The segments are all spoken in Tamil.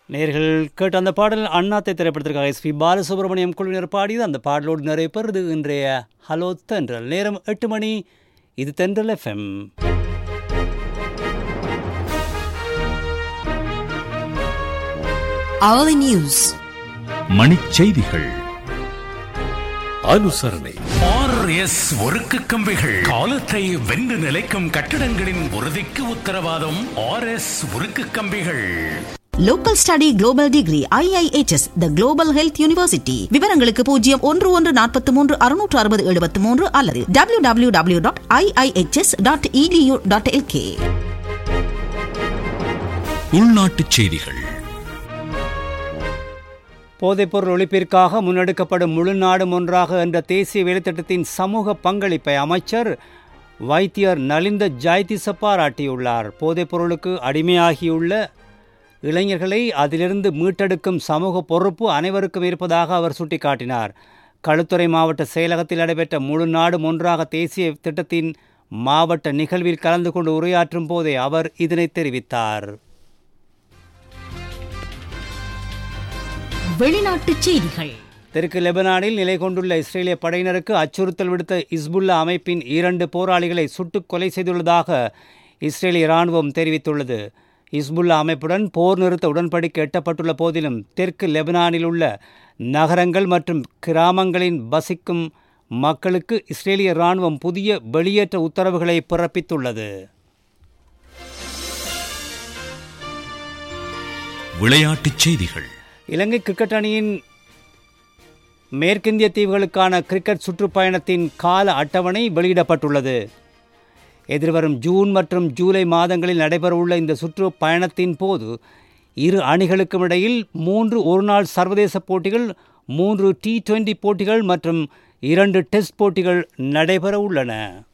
நேர்கள் கேட்ட அந்த பாடல் அண்ணாத்தை திரைப்படத்திற்காக எஸ்பி பாலசுப்ரமணியம் குழுவினர் பாடியது அந்த பாடலோடு நிறைய பெறுது இன்றைய ஹலோ தென்றல் நேரம் எட்டு மணி இது தென்றல் எஃப்எம் hourly news மணிச்செய்திகள் அனுசரணை ஆர்எஸ் ஒருக்கு கம்பிகள் காலத்தை வென்று நிலைக்கும் கட்டிடங்களின் உறுதிக்கு உத்தரவாதம் ஆர்எஸ் உருக்கு கம்பிகள் local study global degree IIHS the global health university விவரங்களுக்கு பூஜ்ஜியம் ஒன்று ஒன்று நாற்பத்தி மூன்று அறுநூற்று அறுபது எழுபத்தி மூன்று அல்லது W W W dot IIHS dot edu dot LK உள்நாட்டுச் செய்திகள் போதைப்பொருள் ஒழிப்பிற்காக முன்னெடுக்கப்படும் முழு நாடும் ஒன்றாக என்ற தேசிய வேலைத்திட்டத்தின் சமூக பங்களிப்பை அமைச்சர் வைத்தியர் நலிந்த ஜாய்திச பாராட்டியுள்ளார் போதைப்பொருளுக்கு அடிமையாகியுள்ள இளைஞர்களை அதிலிருந்து மீட்டெடுக்கும் சமூக பொறுப்பு அனைவருக்கும் இருப்பதாக அவர் சுட்டிக்காட்டினார் களுத்துறை மாவட்ட செயலகத்தில் நடைபெற்ற முழு நாடும் ஒன்றாக தேசிய திட்டத்தின் மாவட்ட நிகழ்வில் கலந்து கொண்டு உரையாற்றும் போதே அவர் இதனை தெரிவித்தார் வெளிநாட்டுச் செய்திகள் தெற்கு லெபனானில் நிலை கொண்டுள்ள இஸ்ரேலிய படையினருக்கு அச்சுறுத்தல் விடுத்த இஸ்புல்லா அமைப்பின் இரண்டு போராளிகளை சுட்டுக் கொலை செய்துள்ளதாக இஸ்ரேலிய இராணுவம் தெரிவித்துள்ளது இஸ்புல்லா அமைப்புடன் போர் நிறுத்த உடன்படிக்கை எட்டப்பட்டுள்ள போதிலும் தெற்கு லெபனானில் உள்ள நகரங்கள் மற்றும் கிராமங்களின் வசிக்கும் மக்களுக்கு இஸ்ரேலிய இராணுவம் புதிய வெளியேற்ற உத்தரவுகளை பிறப்பித்துள்ளது விளையாட்டுச் செய்திகள் இலங்கை கிரிக்கெட் அணியின் மேற்கிந்திய தீவுகளுக்கான கிரிக்கெட் சுற்றுப்பயணத்தின் கால அட்டவணை வெளியிடப்பட்டுள்ளது எதிர்வரும் ஜூன் மற்றும் ஜூலை மாதங்களில் நடைபெறவுள்ள இந்த சுற்றுப்பயணத்தின் போது இரு அணிகளுக்கும் இடையில் மூன்று ஒருநாள் சர்வதேச போட்டிகள் மூன்று டி டுவெண்டி போட்டிகள் மற்றும் இரண்டு டெஸ்ட் போட்டிகள் நடைபெற உள்ளன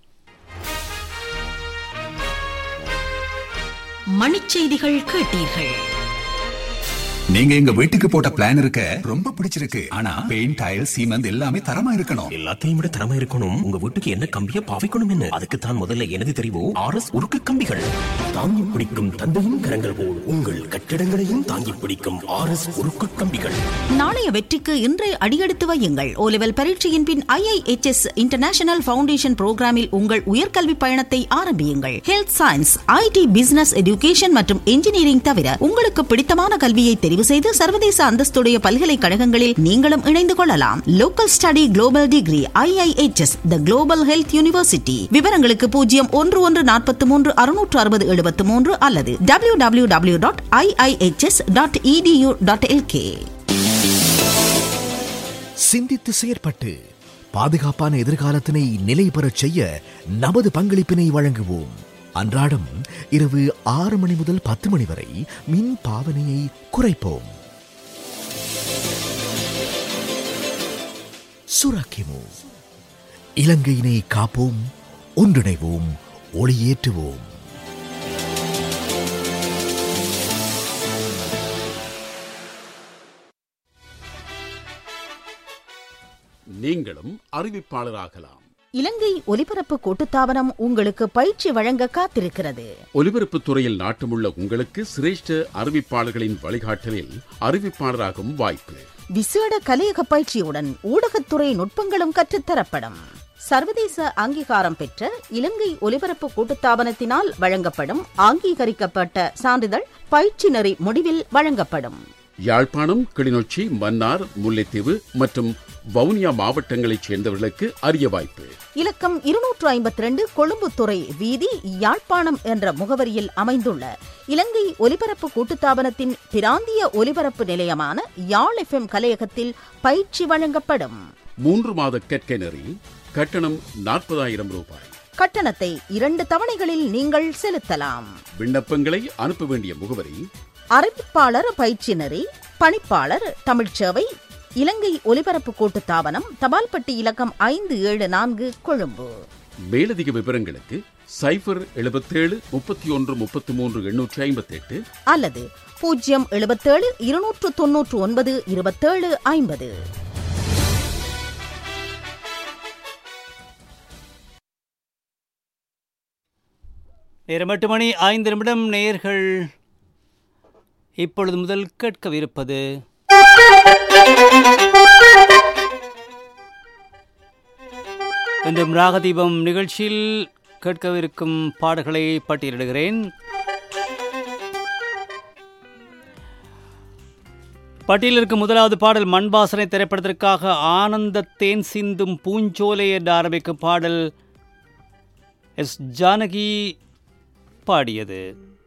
மணிச்செய்திகள் கேட்டீர்கள் நீங்க எங்க வீட்டுக்கு போட்ட பிளான் இருக்க ரொம்ப பிடிச்சிருக்கு ஆனா பெயிண்ட் டைல் சீமெண்ட் எல்லாமே தரமா இருக்கணும் எல்லாத்தையும் விட திறமை இருக்கணும் உங்க வீட்டுக்கு என்ன கம்பிய பாவிக்கணும் என்ன அதுக்கு தான் முதல்ல எனது தெரிவு ஆர் எஸ் உருக்கு கம்பிகள் தாங்கி பிடிக்கும் தந்தையும் கரங்கள் போல் உங்கள் கட்டிடங்களையும் தாங்கி பிடிக்கும் ஆர் எஸ் உருக்கு கம்பிகள் நாளைய வெற்றிக்கு இன்றே அடியெடுத்து வையுங்கள் ஓ லெவல் பரீட்சையின் பின் ஐஐஹெச்எஸ் இன்டர்நேஷனல் ஃபவுண்டேஷன் புரோகிராமில் உங்கள் உயர்கல்வி பயணத்தை ஆரம்பியுங்கள் health science IT business education மற்றும் இன்ஜினியரிங் தவிர உங்களுக்கு பிடித்தமான கல்வியை தெரிவு செய்து சர்வதேச அந்தஸ்துடைய பல்கலைக்கழகங்களில் நீங்களும் இணைந்து கொள்ளலாம் local study global degree IIHS the global health university விவரங்களுக்கு பூஜ்ஜியம் ஒன்று ஒன்று நாற்பத்தி மூன்று அறுநூற்று அறுபது எழுபத்தி மூன்று அல்லது W W W dot IIHS dot edu dot LK சிந்தித்து செயற்பட்டு பாதுகாப்பான எதிர்காலத்தினை நிலை பெறச் செய்ய நமது பங்களிப்பினை வழங்குவோம் அன்றாடம் இரவு ஆறு மணி முதல் பத்து மணி வரை மின் பாவனையை குறைப்போம் சுராக்கிமோ இலங்கையினை காப்போம் ஒன்றிணைவோம் ஒளியேற்றுவோம் நீங்களும் அறிவிப்பாளராகலாம் இலங்கை ஒலிபரப்பு கூட்டுத்தாபனம் உங்களுக்கு பயிற்சி வழங்க காத்திருக்கிறது ஒலிபரப்புத் துறையில் நாட்டமுள்ள உங்களுக்கு சிரேஷ்ட அறிவிப்பாளர்களின் வழிகாட்டலில் அறிவிப்பாளராகும் வாய்ப்பு விசேட கலையக பயிற்சியுடன் ஊடகத்துறை நுட்பங்களும் கற்றுத்தரப்படும் சர்வதேச அங்கீகாரம் பெற்ற இலங்கை ஒலிபரப்பு கூட்டுத்தாபனத்தினால் வழங்கப்படும் அங்கீகரிக்கப்பட்ட சான்றிதழ் பயிற்சி நெறி முடிவில் வழங்கப்படும் யாழ்ப்பாணம் கிளிநொச்சி மன்னார் முல்லைத்தீவு மற்றும் வவுனியா மாவட்டங்களைச் சேர்ந்தவர்களுக்கு அரிய வாய்ப்பு இலக்கம் இருநூற்று ஐம்பத்தி ரெண்டு கொழும்புத்துறை வீதி யாழ்ப்பாணம் என்ற முகவரியில் அமைந்துள்ள இலங்கை ஒலிபரப்பு கூட்டுத்தாபனத்தின் பிராந்திய ஒலிபரப்பு நிலையமான யாழ் எஃப்எம் கலையகத்தில் பயிற்சி வழங்கப்படும் மூன்று மாத கற்கை நெறி கட்டணம் நாற்பதாயிரம் ரூபாய் கட்டணத்தை இரண்டு தவணைகளில் நீங்கள் செலுத்தலாம் விண்ணப்பங்களை அனுப்ப வேண்டிய முகவரி அறிவிப்பாளர் பயிற்சி நெறி பணிப்பாளர் தமிழ்ச்சேவை இலங்கை ஒலிபரப்பு கூட்டுத்தாபனம் தபால்பட்டி இலக்கம் ஐந்து ஏழு நான்கு கொழும்பு மேலதிக விவரங்களுக்கு சைபர் எழுபத்தேழு முப்பத்தி ஒன்று முப்பத்தி மூன்று எண்ணூற்றி ஐம்பத்தி எட்டு அல்லது பூஜ்ஜியம் எழுபத்தேழு இருநூற்று தொன்னூற்று ஒன்பது இருபத்தேழு ஐம்பது நேரம் எட்டு மணி ஐந்து நிமிடம் நேர்கள் இப்பொழுது முதல் கேட்கவிருப்பது இன்றும் ராகதீபம் நிகழ்ச்சியில் கேட்கவிருக்கும் பாடல்களை பட்டியலிடுகிறேன் பட்டியலில் இருக்கும் முதலாவது பாடல் மண்பாசனை திரைப்படத்திற்காக ஆனந்த தேன் சிந்தும் பூஞ்சோலை என்று ஆரம்பிக்கும் பாடல் எஸ் ஜானகி பாடியது